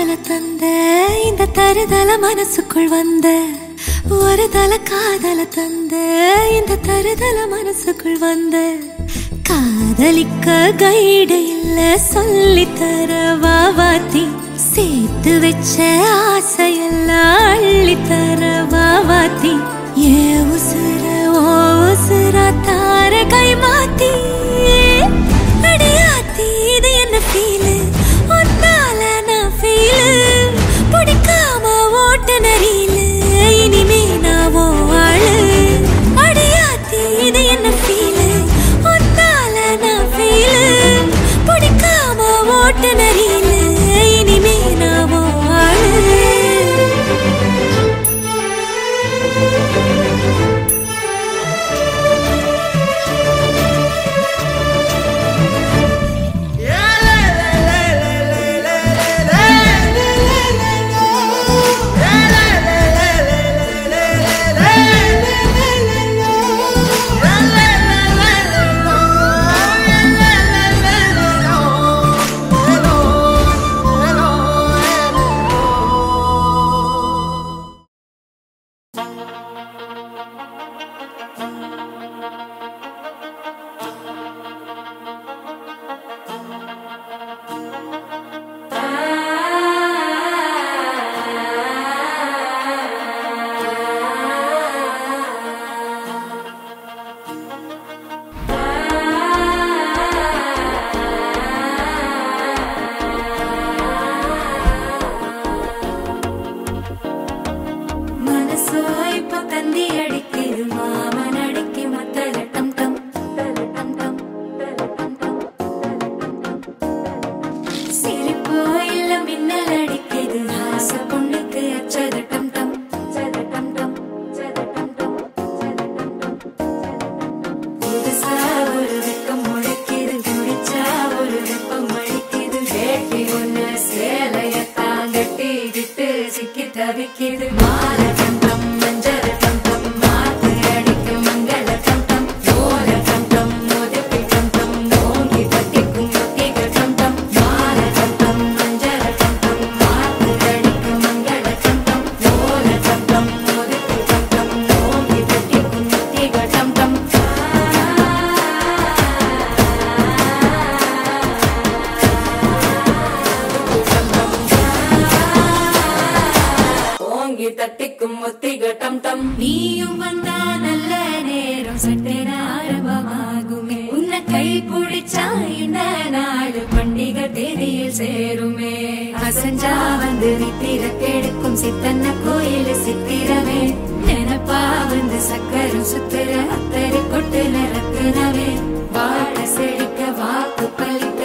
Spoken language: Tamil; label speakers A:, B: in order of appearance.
A: காதல தந்த இந்த தருதல மனசுக்குள் வந்த ஒரு தல காதல தந்த இந்த தருதல மனசுக்குள் வந்த காதலிக்க கைடு இல்ல சொல்லி தர வாவாத்தி சேர்த்து வச்ச ஆசையெல்லாம் அள்ளி தர வாவாத்தி ஏ உசுர ஓ உசுர தார கை மாத்தி அடியாத்தி இது என்ன ஃபீலு ஒன்னால நான் ஃபீலு பிடிக்காம ஓட்ட நரியில இனிமே நான் ஓ ஆளு அடியாத்தி இது என்ன ஃபீலு ஒன்னால நான் ஃபீலு பிடிக்காம ஓட்ட நரியில இனிமே நான் ஓ ஆளு மனசோ இப்ப தந்தி அடிக்குது மாமன் அடிக்கு மத்தல டம் டம் தல டம் டம் தல டம் டம் சிரிப்போ இல்ல மின்னல் அடிக்குது ஆச பொண்ணுக்கு அச்சத டம் டம் சத டம் டம் சத டம் டம் புதுசா ஒரு வெக்கம் முளைக்குது குடிச்சா ஒரு வெப்பம் அடிக்குது வேட்டி ஒண்ணு சேலையத்தான் கட்டிக்கிட்டு சிக்கி தவிக்குது மால டம் டம் மஞ்சள் டம் டம் மாத்து அடிக்கும் மங்கள டம் டம் ஓல டம் டம் மோதிப்பி டம் டம் ஓங்கி தட்டிக்கும் ஒத்திக டம் டம் மால டம் டம் மஞ்சள் டம் டம் மாத்து அடிக்கும் மங்கள டம் டம் ஓல டம் டம் மோதிப்பி டம் டம் ஓங்கி தட்டிக்கும் ஒத்திக டம் டம் ஓங்கி தட்டிக்கும் ஒத்திக டம் டம் நீயும் வந்தா நல்ல நேரம் சட்டென ஆரம்பமாகுமே உன்னை கை பிடிச்சா இந்த நாடு பண்டிகை தேதியில் சேருமே அசஞ்சா வந்து நித்திர கெடுக்கும் சித்தன்ன கோயில் சித்திரமே நினப்பா வந்து சக்கரம் சுத்துற அத்தரி கொட்டுல ரத்தினவே வாழ செழிக்க வாக்கு பலிக்க